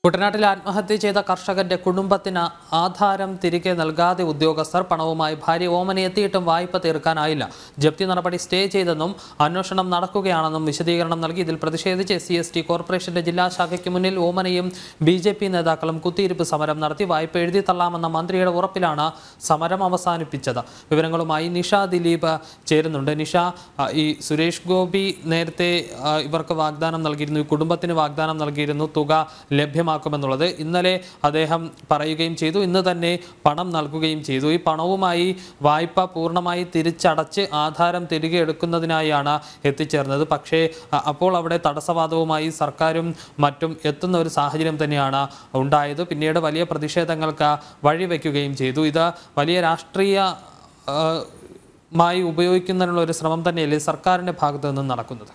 കുട്ടനാട്ടിൽ ആത്മഹത്യ ചെയ്ത കർഷകന്റെ കുടുംബത്തിന് ആധാരം തിരികെ നൽകാതെ ഉദ്യോഗസ്ഥർ പണവുമായി ഭാര്യ ഓമന എത്തിയിട്ടും വായ്പ തീർക്കാനായില്ല ജപ്തി നടപടി സ്റ്റേ ചെയ്തെന്നും അന്വേഷണം നടക്കുകയാണെന്നും വിശദീകരണം നൽകി ഇതിൽ പ്രതിഷേധിച്ച് എസ് സി എസ് ടി കോർപ്പറേഷന്റെ ജില്ലാ ശാഖയ്ക്ക് മുന്നിൽ ഓമനയും ബി ജെ പി നേതാക്കളും കുത്തിയിരിപ്പ് സമരം നടത്തി വായ്പ എഴുതി തള്ളാമെന്ന മന്ത്രിയുടെ ഉറപ്പിലാണ് സമരം അവസാനിപ്പിച്ചത് വിവരങ്ങളുമായി നിഷ ദിലീപ് ചേരുന്നുണ്ട് നിഷ ആ, ഈ സുരേഷ് ഗോപി നേരത്തെ ആ, ഇവർക്ക് വാഗ്ദാനം നൽകിയിരുന്നു ഈ കുടുംബത്തിന് വാഗ്ദാനം നൽകിയിരുന്നു തുക ലഭ്യമാക്കുമെന്നുള്ളത് ഇന്നലെ അദ്ദേഹം പറയുകയും ചെയ്തു ഇന്ന് തന്നെ പണം നൽകുകയും ചെയ്തു ഈ പണവുമായി വായ്പ പൂർണ്ണമായി തിരിച്ചടച്ച് ആധാരം തിരികെ എടുക്കുന്നതിനായാണ് എത്തിച്ചേർന്നത് പക്ഷേ അ- അപ്പോൾ അവിടെ തടസ്സവാദവുമായി സർക്കാരും മറ്റും എത്തുന്ന ഒരു സാഹചര്യം തന്നെയാണ് ഉണ്ടായത് പിന്നീട് വലിയ പ്രതിഷേധങ്ങൾക്ക് വഴിവെക്കുകയും ചെയ്തു ഇത് വലിയ രാഷ്ട്രീയ ആ, മായി ഉപയോഗിക്കുന്നതിനുള്ള ഒരു ശ്രമം തന്നെയല്ലേ സർക്കാരിൻ്റെ ഭാഗത്തു നിന്നും നടക്കുന്നത്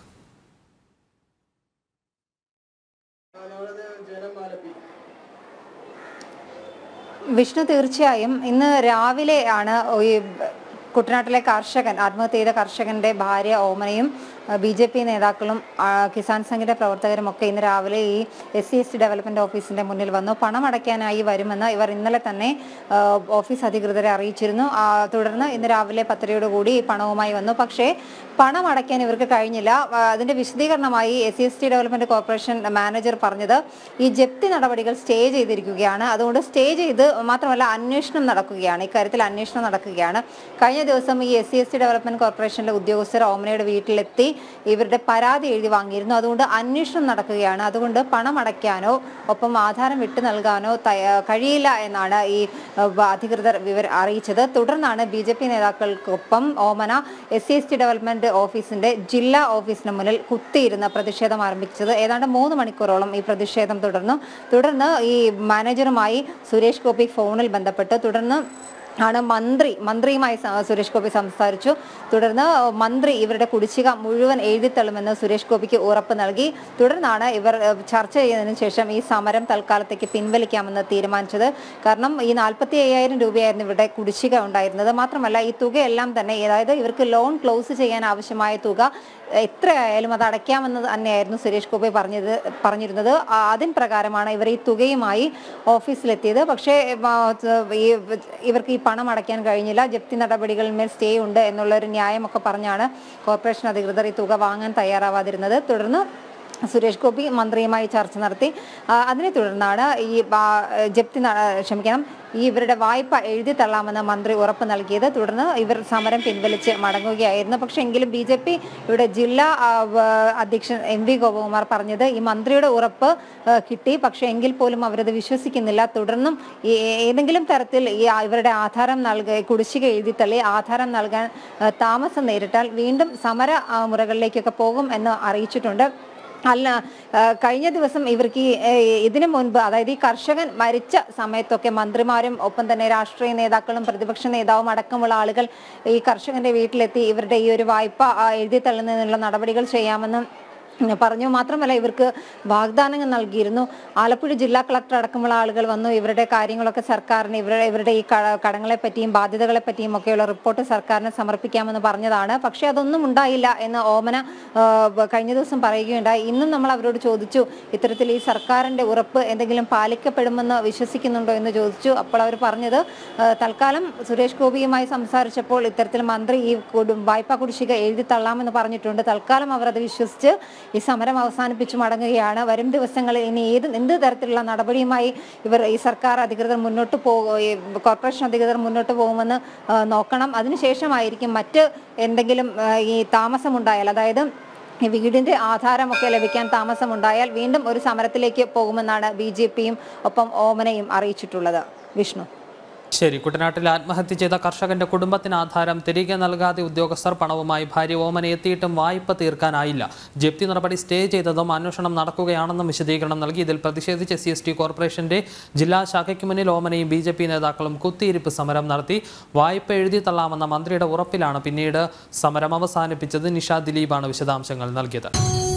വിഷ്ണു തീർച്ചയായും ഇന്ന് രാവിലെ ആണ് ഈ കുട്ടനാട്ടിലെ കർഷകൻ ആത്മഹത്യ ചെയ്ത കർഷകന്റെ ഭാര്യ ഓമനയും ബി ജെ പി നേതാക്കളും ആ, കിസാൻ സംഘിന്റെ പ്രവർത്തകരും ഒക്കെ ഇന്ന് രാവിലെ ഈ S C S T development ഓഫീസിന്റെ മുന്നിൽ വന്നു പണം അടയ്ക്കാനായി വരുമെന്ന് ഇവർ ഇന്നലെ തന്നെ ആ, ഓഫീസ് അധികൃതരെ അറിയിച്ചിരുന്നു ആ, തുടർന്ന് ഇന്ന് രാവിലെ പത്തരയോടുകൂടി ഈ പണവുമായി വന്നു പക്ഷേ പണം അടയ്ക്കാൻ ഇവർക്ക് കഴിഞ്ഞില്ല ആ, അതിന്റെ വിശദീകരണമായി S C S T development corporation manager പറഞ്ഞത് ഈ ജപ്തി നടപടികൾ സ്റ്റേ ചെയ്തിരിക്കുകയാണ് അതുകൊണ്ട് സ്റ്റേ ചെയ്ത് മാത്രമല്ല അന്വേഷണം നടക്കുകയാണ് ഇക്കാര്യത്തിൽ അന്വേഷണം നടക്കുകയാണ് കഴിഞ്ഞ ദിവസം ഈ S C S T development കോർപ്പറേഷനിലെ ഉദ്യോഗസ്ഥർ ഓമനയുടെ വീട്ടിലെത്തി ഇവരുടെ പരാതി എഴുതി വാങ്ങിയിരുന്നു അതുകൊണ്ട് അന്വേഷണം നടക്കുകയാണ് അതുകൊണ്ട് പണം അടയ്ക്കാനോ ഒപ്പം ആധാരം വിട്ടു നൽകാനോ തയ്യ- കഴിയില്ല എന്നാണ് ഈ അഹ്, അധികൃതർ വിവര അറിയിച്ചത് തുടർന്നാണ് ബി ജെ പി നേതാക്കൾക്കൊപ്പം ഓമന S C S T development ഓഫീസിന്റെ ജില്ലാ ഓഫീസിന് മുന്നിൽ കുത്തിയിരുന്ന് പ്രതിഷേധം ആരംഭിച്ചത് ഏതാണ്ട് മൂന്ന് മണിക്കൂറോളം ഈ പ്രതിഷേധം തുടർന്നു തുടർന്ന് ഈ മാനേജറുമായി സുരേഷ് ഗോപി ഫോണിൽ ബന്ധപ്പെട്ട് തുടർന്ന് ആണ് മന്ത്രി മന്ത്രിയുമായി സ- സുരേഷ് ഗോപി സംസാരിച്ചു തുടർന്ന് മന്ത്രി ഇവരുടെ കുടിശ്ശിക മുഴുവൻ എഴുതിത്തള്ളുമെന്ന് സുരേഷ് ഗോപിക്ക് ഉറപ്പ് നൽകി തുടർന്നാണ് ഇവർ ഏഹ്, ചർച്ച ചെയ്തതിനു ശേഷം ഈ സമരം തൽക്കാലത്തേക്ക് പിൻവലിക്കാമെന്ന് തീരുമാനിച്ചത് കാരണം ഈ നാൽപ്പത്തി അയ്യായിരം രൂപയായിരുന്നു ഇവരുടെ കുടിശ്ശിക ഉണ്ടായിരുന്നത് മാത്രമല്ല ഈ തുകയെല്ലാം തന്നെ അതായത് ഇവർക്ക് ലോൺ ക്ലോസ് ചെയ്യാൻ ആവശ്യമായ തുക എത്രയായാലും അത് അടയ്ക്കാമെന്ന് തന്നെയായിരുന്നു സുരേഷ് ഗോപി പറഞ്ഞത് പറഞ്ഞിരുന്നത് ആ, അതിൻ പ്രകാരമാണ് ഇവർ ഈ തുകയുമായി ഓഫീസിലെത്തിയത് പക്ഷേ ആ, ഈ ഇവർക്ക് ഈ പണം അടയ്ക്കാൻ കഴിഞ്ഞില്ല ജപ്തി നടപടികളിന്മേൽ സ്റ്റേ ഉണ്ട് എന്നുള്ള ഒരു ന്യായമൊക്കെ പറഞ്ഞാണ് കോർപ്പറേഷൻ അധികൃതർ ഈ തുക വാങ്ങാൻ തയ്യാറാവാതിരുന്നത് തുടർന്ന് സുരേഷ് ഗോപി മന്ത്രിയുമായി ചർച്ച നടത്തി ആ, അതിനെ തുടർന്നാണ് ഈ ആ, ജപ്തി ന- ക്ഷമിക്കണം ഈ ഇവരുടെ വായ്പ എഴുതി തള്ളാമെന്ന് മന്ത്രി ഉറപ്പ് നൽകിയത് തുടർന്ന് ഇവർ സമരം പിൻവലിച്ച് മടങ്ങുകയായിരുന്നു പക്ഷേ എങ്കിലും ബി ജെ പി ഇവിടെ ജില്ലാ ആ, വ- അധ്യക്ഷൻ എം വി ഗോപകുമാർ പറഞ്ഞത് ഈ മന്ത്രിയുടെ ഉറപ്പ് ആ, കിട്ടി പക്ഷേ എങ്കിൽ പോലും അവരത് വിശ്വസിക്കുന്നില്ല തുടർന്നും ഈ ഏതെങ്കിലും തരത്തിൽ ഈ ആ- ഇവരുടെ ആധാരം നൽക കുടിശ്ശിക എഴുതി തള്ളി ആധാരം നൽകാൻ ആ, താമസം നേരിട്ടാൽ വീണ്ടും സമര ആ, മുറകളിലേക്കൊക്കെ പോകും എന്ന് അറിയിച്ചിട്ടുണ്ട് അല്ല ആ, കഴിഞ്ഞ ദിവസം ഇവർക്ക് ഈ ഏ, ഇതിനു മുൻപ് അതായത് ഈ കർഷകൻ മരിച്ച സമയത്തൊക്കെ മന്ത്രിമാരും ഒപ്പം തന്നെ രാഷ്ട്രീയ നേതാക്കളും പ്രതിപക്ഷ നേതാവും അടക്കമുള്ള ആളുകൾ ഈ കർഷകന്റെ വീട്ടിലെത്തി ഇവരുടെ ഈ ഒരു വായ്പ ആ, എഴുതി തള്ളുന്നതിനുള്ള നടപടികൾ ചെയ്യാമെന്നും ഉം, പറഞ്ഞു മാത്രമല്ല ഇവർക്ക് വാഗ്ദാനങ്ങൾ നൽകിയിരുന്നു ആലപ്പുഴ ജില്ലാ കളക്ടർ അടക്കമുള്ള ആളുകൾ വന്നു ഇവരുടെ കാര്യങ്ങളൊക്കെ സർക്കാരിന് ഇവരുടെ ഇവരുടെ ഈ ക- കടങ്ങളെ പറ്റിയും ബാധ്യതകളെ പറ്റിയും ഒക്കെയുള്ള റിപ്പോർട്ട് സർക്കാരിന് സമർപ്പിക്കാമെന്ന് പറഞ്ഞതാണ് പക്ഷേ അതൊന്നും ഉണ്ടായില്ല എന്ന് ഓമന ആ, ബ- കഴിഞ്ഞ ദിവസം പറയുകയുണ്ടായി ഇന്നും നമ്മൾ അവരോട് ചോദിച്ചു ഇത്തരത്തിൽ ഈ സർക്കാരിന്റെ ഉറപ്പ് എന്തെങ്കിലും പാലിക്കപ്പെടുമെന്ന് വിശ്വസിക്കുന്നുണ്ടോ എന്ന് ചോദിച്ചു അപ്പോൾ അവർ പറഞ്ഞത് ആ, തൽക്കാലം സുരേഷ് ഗോപിയുമായി സംസാരിച്ചപ്പോൾ ഇത്തരത്തിൽ മന്ത്രി ഈ കൊടു- വായ്പാ കുടിശ്ശിക എഴുതി തള്ളാമെന്ന് പറഞ്ഞിട്ടുണ്ട് തൽക്കാലം അവർ അത് വിശ്വസിച്ച് ഈ സമരം അവസാനിപ്പിച്ച് മടങ്ങുകയാണ് വരും ദിവസങ്ങളിൽ ഇനി ഏത് എന്ത് തരത്തിലുള്ള നടപടിയുമായി ഇവർ ഈ സർക്കാർ അധികൃതർ മുന്നോട്ട് പോകും ഈ കോർപ്പറേഷൻ അധികൃതർ മുന്നോട്ട് പോകുമെന്ന് ആ, നോക്കണം അതിനുശേഷമായിരിക്കും മറ്റ് എന്തെങ്കിലും ആ, ഈ താമസമുണ്ടായാൽ അതായത് ഈ വീടിന്റെ ആധാരമൊക്കെ ലഭിക്കാൻ താമസമുണ്ടായാൽ വീണ്ടും ഒരു സമരത്തിലേക്ക് പോകുമെന്നാണ് ബി ജെ പിയും ഒപ്പം ഓമനയും അറിയിച്ചിട്ടുള്ളത് വിഷ്ണു ശരി കുട്ടനാട്ടിൽ ആത്മഹത്യ ചെയ്ത കർഷകന്റെ കുടുംബത്തിന് ആധാരം തിരികെ നൽകാതെ ഉദ്യോഗസ്ഥർ പണവുമായി ഭാര്യ ഓമന എത്തിയിട്ടും വായ്പ തീർക്കാനായില്ല ജപ്തി നടപടി സ്റ്റേ ചെയ്തതും അന്വേഷണം നടക്കുകയാണെന്നും വിശദീകരണം നൽകി ഇതിൽ പ്രതിഷേധിച്ച് സി എസ് ടി കോർപ്പറേഷന്റെ ജില്ലാ ശാഖയ്ക്ക് മുന്നിൽ ഓമനയും ബി ജെ പി നേതാക്കളും കുത്തിയിരിപ്പ് സമരം നടത്തി വായ്പ എഴുതി തള്ളാമെന്ന മന്ത്രിയുടെ ഉറപ്പിലാണ് പിന്നീട് സമരം അവസാനിപ്പിച്ചത് നിഷ ദിലീപാണ് വിശദാംശങ്ങൾ നൽകിയത്